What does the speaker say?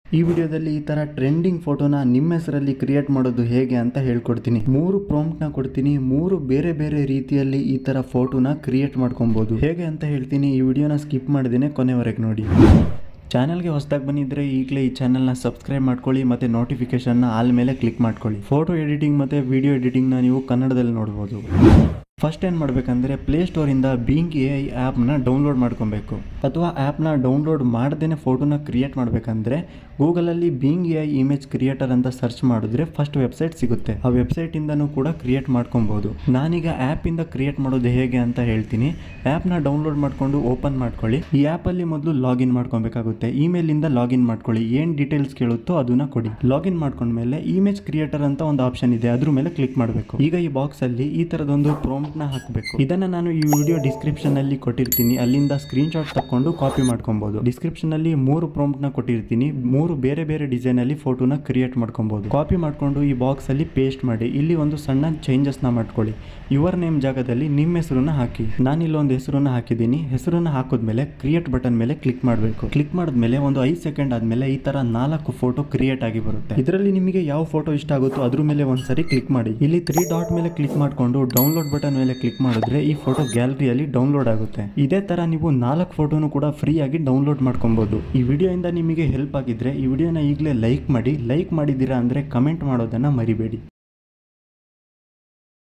ಈ ವಿಡಿಯೋದಲ್ಲಿ ಈ ತರ ಟ್ರೆಂಡಿಂಗ್ ಫೋಟೋನ ನಿಮ್ಮ ಹೆಸರಲ್ಲಿ ಕ್ರಿಯೇಟ್ ಮಾಡೋದು ಹೇಗೆ ಅಂತ ಹೇಳ್ಕೊಡ್ತೀನಿ ಮೂರು ಪ್ರಾಂಪ್ಟ್ನ ಕೊಡ್ತೀನಿ ಮೂರು ಬೇರೆ ಬೇರೆ ರೀತಿಯಲ್ಲಿ ಈ ತರ ಫೋಟೋನ ಕ್ರಿಯೇಟ್ ಮಾಡ್ಕೊಬಹುದು ಹೇಗೆ ಅಂತ ಹೇಳ್ತೀನಿ ಈ ವಿಡಿಯೋನ ಸ್ಕಿಪ್ ಮಾಡಿದೇನೆ ಕೊನೆವರೆಗೆ ನೋಡಿ ಚಾನಲ್ಗೆ ಹೊಸದಾಗಿ ಬಂದಿದ್ರೆ ಈಗಲೇ ಈ ಚಾನಲ್ನ ಸಬ್ಸ್ಕ್ರೈಬ್ ಮಾಡ್ಕೊಳ್ಳಿ ಮತ್ತು ನೋಟಿಫಿಕೇಷನ್ನ ಆಲ್ ಮೇಲೆ ಕ್ಲಿಕ್ ಮಾಡ್ಕೊಳ್ಳಿ ಫೋಟೋ ಎಡಿಟಿಂಗ್ ಮತ್ತು ವಿಡಿಯೋ ಎಡಿಟಿಂಗ್ನ ನೀವು ಕನ್ನಡದಲ್ಲಿ ನೋಡ್ಬೋದು ಫಸ್ಟ್ ಏನು ಮಾಡಬೇಕಂದ್ರೆ ಪ್ಲೇಸ್ಟೋರಿಂದ ಬೀಂಗ್ ಎ ಐ ಆ್ಯಪ್ನ ಡೌನ್ಲೋಡ್ ಮಾಡ್ಕೊಬೇಕು ಅಥವಾ ಆ್ಯಪ್ನ ಡೌನ್ಲೋಡ್ ಮಾಡ್ದೇ ಫೋಟೋನ ಕ್ರಿಯೇಟ್ ಮಾಡಬೇಕಂದ್ರೆ ಗೂಗಲಲ್ಲಿ Bing A I image creator ಅಂತ ಸರ್ಚ್ ಮಾಡಿದ್ರೆ ಫಸ್ಟ್ ವೆಬ್ಸೈಟ್ ಸಿಗುತ್ತೆ ಆ ವೆಬ್ಸೈಟಿಂದನೂ ಕೂಡ ಕ್ರಿಯೇಟ್ ಮಾಡ್ಕೊಬೋದು ನಾನೀಗ ಆ್ಯಪಿಂದ ಕ್ರಿಯೇಟ್ ಮಾಡೋದು ಹೇಗೆ ಅಂತ ಹೇಳ್ತೀನಿ ಆ್ಯಪ್ನ ಡೌನ್ಲೋಡ್ ಮಾಡಿಕೊಂಡು ಓಪನ್ ಮಾಡ್ಕೊಳ್ಳಿ ಈ ಆ್ಯಪಲ್ಲಿ ಮೊದಲು ಲಾಗಿನ್ ಮಾಡ್ಕೊಬೇಕಾಗುತ್ತೆ ಇಮೇಲಿಂದ ಲಾಗಿನ್ ಮಾಡ್ಕೊಳ್ಳಿ ಏನು ಡೀಟೇಲ್ಸ್ ಕೇಳುತ್ತೋ ಅದನ್ನ ಕೊಡಿ ಲಾಗಿನ್ ಮಾಡ್ಕೊಂಡ್ಮೇಲೆ ಇಮೇಜ್ ಕ್ರಿಯೇಟರ್ ಅಂತ ಒಂದು ಆಪ್ಷನ್ ಇದೆ ಅದ್ರ ಮೇಲೆ ಕ್ಲಿಕ್ ಮಾಡಬೇಕು ಈಗ ಈ ಬಾಕ್ಸಲ್ಲಿ ಈ ಥರದೊಂದು ಪ್ರಾಂಪ್ಟ್ನ ಹಾಕಬೇಕು ಇದನ್ನ ನಾನು ಈ ವಿಡಿಯೋ ಡಿಸ್ಕ್ರಿಪ್ಷನ್ ಅಲ್ಲಿ ಕೊಟ್ಟಿರ್ತೀನಿ ಅಲ್ಲಿಂದ ಸ್ಕ್ರೀನ್ ಶಾಟ್ ತಕೊಂಡು ಕಾಪಿ ಮಾಡ್ಕೊಬಹುದು ಡಿಸ್ಕ್ರಿಪ್ಷನ್ ಅಲ್ಲಿ ಮೂರು ಪ್ರಾಂಪ್ಟ್ ನ ಕೊಟ್ಟಿರ್ತೀನಿ ಮೂರು ಬೇರೆ ಬೇರೆ ಡಿಸೈನ್ ಅಲ್ಲಿ ಫೋಟೋನ ಕ್ರಿಯೇಟ್ ಮಾಡ್ಕೊಬಹುದು ಕಾಪಿ ಮಾಡ್ಕೊಂಡು ಈ ಬಾಕ್ಸ್ ಅಲ್ಲಿ ಪೇಸ್ಟ್ ಮಾಡಿ ಇಲ್ಲಿ ಒಂದು ಸಣ್ಣ ಚೇಂಜಸ್ ನ ಮಾಡ್ಕೊಳ್ಳಿ ಯುವರ್ ನೇಮ್ ಜಾಗದಲ್ಲಿ ನಿಮ್ಮ ಹೆಸರನ್ನ ಹಾಕಿ ನಾನು ಇಲ್ಲೊಂದು ಹೆಸರನ್ನ ಹಾಕಿದ್ದೀನಿ ಹೆಸರನ್ನ ಹಾಕಿದ್ಮೇಲೆ ಕ್ರಿಯೇಟ್ ಬಟನ್ ಮೇಲೆ ಕ್ಲಿಕ್ ಮಾಡಬೇಕು ಕ್ಲಿಕ್ ಮಾಡಿದ್ಮೇಲೆ ಒಂದು ಐದು ಸೆಕೆಂಡ್ ಆದ್ಮೇಲೆ ಈ ತರ ನಾಲ್ಕು ಫೋಟೋ ಕ್ರಿಯೇಟ್ ಆಗಿ ಬರುತ್ತೆ ಇದರಲ್ಲಿ ನಿಮಗೆ ಯಾವ ಫೋಟೋ ಇಷ್ಟ ಆಗುತ್ತೋ ಅದ್ರ ಮೇಲೆ ಒಂದ್ಸರಿ ಕ್ಲಿಕ್ ಮಾಡಿ ಇಲ್ಲಿ ತ್ರೀ ಡಾಟ್ ಮೇಲೆ ಕ್ಲಿಕ್ ಮಾಡಿಕೊಂಡು ಡೌನ್ಲೋಡ್ ಬಟನ್ ಮೇಲೆ ಕ್ಲಿಕ್ ಮಾಡಿದ್ರೆ ಈ ಫೋಟೋ ಗ್ಯಾಲರಿಯಲ್ಲಿ ಡೌನ್ಲೋಡ್ ಆಗುತ್ತೆ ಇದೇ ತರ ನೀವು ನಾಲ್ಕು ಫೋಟೋನು ಕೂಡ ಫ್ರೀ ಆಗಿ ಡೌನ್ಲೋಡ್ ಮಾಡ್ಕೊಬಹುದು ಈ ವಿಡಿಯೋಯಿಂದ ನಿಮಗೆ ಹೆಲ್ಪ್ ಆಗಿದ್ರೆ ಈ ವಿಡಿಯೋನ ಈಗಲೇ ಲೈಕ್ ಮಾಡಿ ಲೈಕ್ ಮಾಡಿದ್ದೀರಾ ಅಂದ್ರೆ ಕಮೆಂಟ್ ಮಾಡೋದನ್ನ ಮರಿಬೇಡಿ